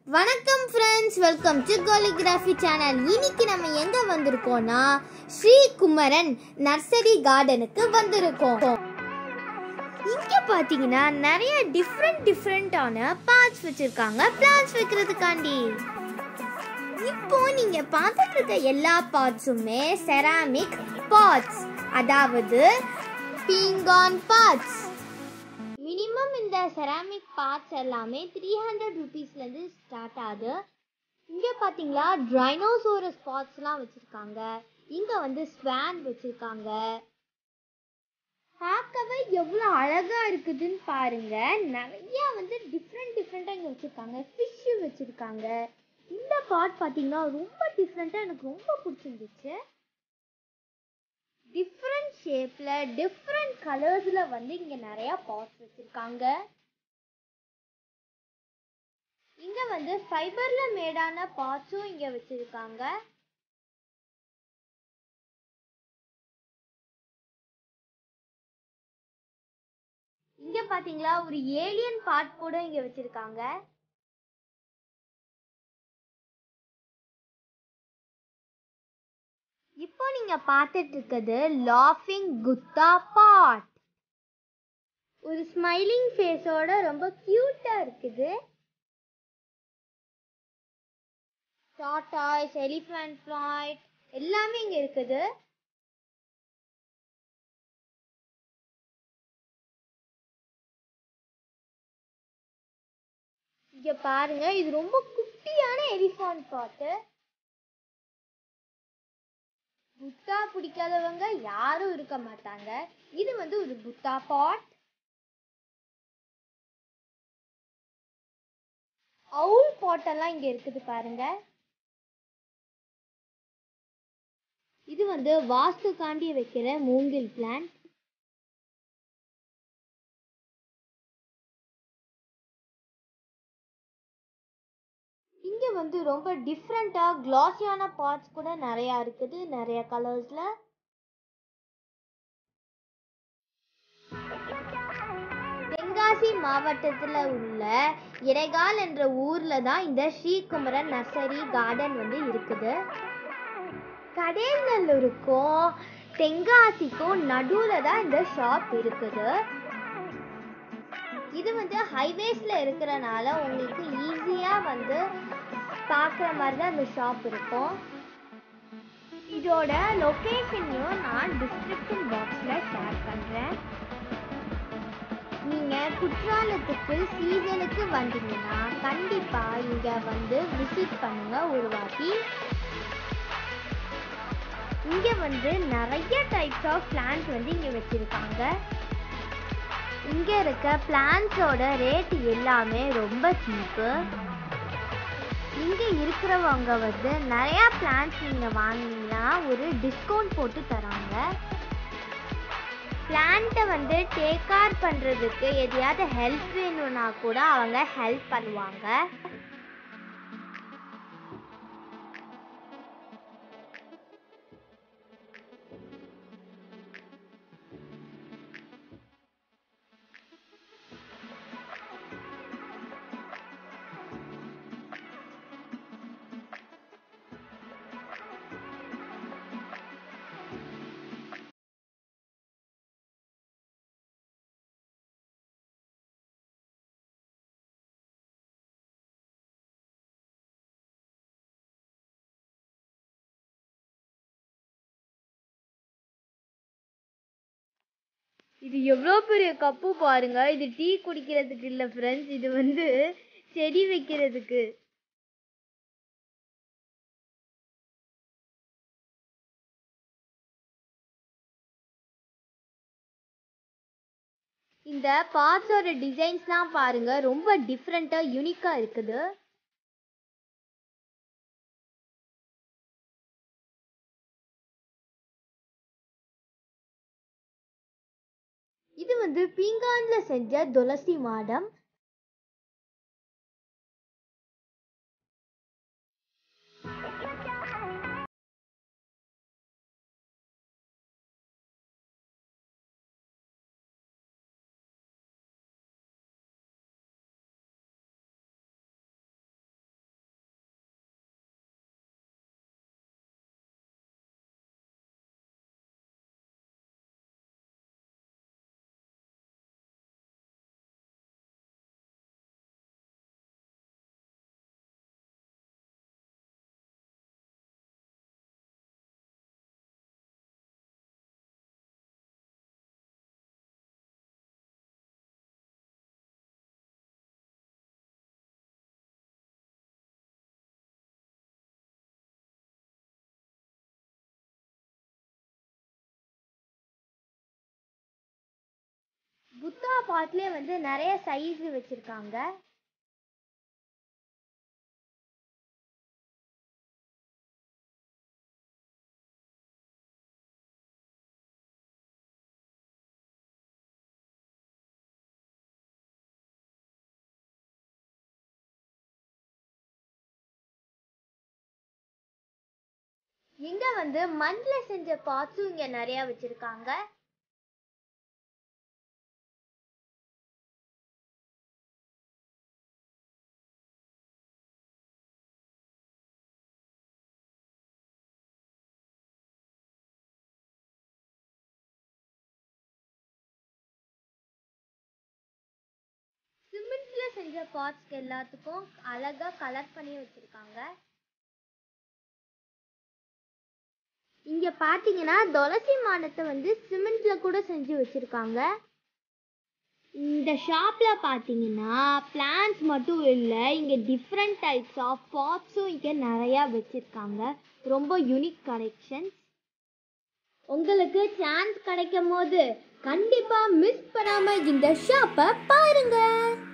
வணக்கம் friends welcome to கோலிகிராஃபி channel இன்னைக்கு நம்ம எங்க வந்திருக்கோம்னா ஸ்ரீ குமரன் நர்சரி கார்டனுக்கு வந்திருக்கோம் இங்க பாத்தீங்கன்னா நிறைய டிஃப்ரெண்ட் டிஃப்ரெண்டான பார்ட்ஸ் வச்சிருக்காங்க பிளான்ஸ் வைக்கிறதுக்காண்டி இப்போ நீங்க பார்த்துட்டு இருக்க எல்லா பார்ட்ஸுமே செராமிக் பாட்ஸ் அதாவது பீங்கான் பார்ட்ஸ் மினிமம் இந்த செராமிக் பார்ட்ஸ் எல்லாமே த்ரீ ஹண்ட்ரட் ருபீஸ்லேருந்து ஸ்டார்ட் ஆகுது இங்கே பார்த்தீங்களா ட்ரைனோசோரஸ் பார்ட்ஸ்லாம் வச்சுருக்காங்க இங்கே வந்து ஸ்வான் வச்சுருக்காங்க பார்க்கவே எவ்வளோ அழகாக இருக்குதுன்னு பாருங்க நிறைய வந்து டிஃப்ரெண்ட் டிஃப்ரெண்ட்டாக இங்கே வச்சுருக்காங்க ஃபிஷ்ஷு வச்சுருக்காங்க இந்த பார்ட் பார்த்தீங்கன்னா ரொம்ப டிஃப்ரெண்ட்டாக எனக்கு ரொம்ப பிடிச்சிருந்துச்சு டிஃப்ரெண்ட் ஷேப்பில் டிஃப்ரெண்ட் கலர்ஸில் வந்து இங்கே நிறையா பாட்ஸ் வச்சுருக்காங்க இங்கே வந்து ஃபைபரில் மேடான பாட்ஸும் இங்கே வச்சுருக்காங்க இங்கே பார்த்தீங்களா ஒரு ஏலியன் பார்ட் கூட இங்கே வச்சுருக்காங்க இப்போ நீங்க பார்த்துட்டு இருக்கிறது லாஃபிங் குத்தா பாட் ஒரு ஸ்மைலிங் ஃபேஸோட ரொம்ப கியூட்டா இருக்குது டாட்டாய்ஸ் எலிஃபண்ட் ஃப்ளாய்ட் எல்லாமே இங்க இருக்குது இங்க பாருங்க இது ரொம்ப குட்டியான எலிஃபண்ட் பாட்டு புத்தா பிடிக்காதவங்க யாரும் இருக்க மாட்டாங்க இது வந்து ஒரு புத்தா பாட் அவுல் பாட்டெல்லாம் இங்க இருக்குது பாருங்க இது வந்து வாஸ்துக்காண்டி வைக்கிற மூங்கில் பிளான்ட் இங்கே வந்து ரொம்ப டிஃப்ரெண்ட்டாக கிளாஸியான பார்ட்ஸ் கூட நிறையா இருக்குது நிறைய கலர்ஸில் தென்காசி மாவட்டத்தில் உள்ள இறைகால் என்ற ஊரில் தான் இந்த ஸ்ரீகுமரன் நர்சரி கார்டன் வந்து இருக்குது கடைநல்லூருக்கும் தென்காசிக்கும் நடுவில் தான் இந்த ஷாப் இருக்குது இது வந்து ஹைவேஸில் இருக்கிறனால உங்களுக்கு ஈஸியாக வந்து பார்க்குற மாதிரி தான் இந்த ஷாப் இருக்கும் இதோட லொக்கேஷனையும் நான் டிஸ்கிரிப்ஷன் பாக்ஸில் ஷேர் பண்ணுறேன் நீங்கள் குற்றாலத்துக்கு சீசனுக்கு வந்தீங்கன்னா கண்டிப்பாக இங்கே வந்து விசிட் பண்ணுங்க ஒரு வாட்டி இங்கே வந்து நிறைய டைப்ஸ் ஆஃப் பிளான்ஸ் வந்து இங்கே வச்சுருக்காங்க இங்கே இருக்க பிளான்ஸோட ரேட் எல்லாமே ரொம்ப சீப்பு இங்கே இருக்கிறவங்க வந்து நிறையா பிளான்ஸ் நீங்கள் வாங்கினீங்கன்னா ஒரு டிஸ்கவுண்ட் போட்டு தராங்க பிளான்ட்டை வந்து டேக் கேர் பண்ணுறதுக்கு எதையாவது ஹெல்ப் வேணும்னா கூட அவங்க ஹெல்ப் பண்ணுவாங்க இது எவ்வளோ பெரிய கப்பு பாருங்க இது டீ குடிக்கிறதுக்கு இல்லை ஃப்ரெண்ட்ஸ் இது வந்து செடி வைக்கிறதுக்கு இந்த பார்ட்ஸோட டிசைன்ஸ்லாம் பாருங்க ரொம்ப டிஃப்ரெண்ட்டாக யூனிக்காக இருக்குது இது வந்து பீங்கான்ல செஞ்ச துளசி மாடம் புத்தா பாட்லேயே வந்து நிறைய சைஸ் வச்சிருக்காங்க இங்க வந்து மண்ல செஞ்ச பாட்ஸும் இங்க நிறைய வச்சிருக்காங்க சிமெண்ட்ல செஞ்ச பாட்ஸ்க்கு எல்லாத்துக்கும் அழகா கலர் பண்ணி வச்சிருக்காங்க இங்க பாத்தீங்கன்னா துளசி மாடத்தை வந்து சிமெண்ட்ல கூட செஞ்சு வச்சிருக்காங்க இந்த ஷாப்ல பாத்தீங்கன்னா பிளான்ஸ் மட்டும் இல்லை இங்க டிஃப்ரெண்ட் டைப்ஸ் ஆஃப் பாட்ஸும் இங்க நிறைய வச்சிருக்காங்க ரொம்ப யூனிக் கலெக்ஷன்ஸ் உங்களுக்கு சான்ஸ் கிடைக்கும் போது கண்டிப்பா மிஸ் பண்ணாம இந்த ஷாப்பை பாருங்க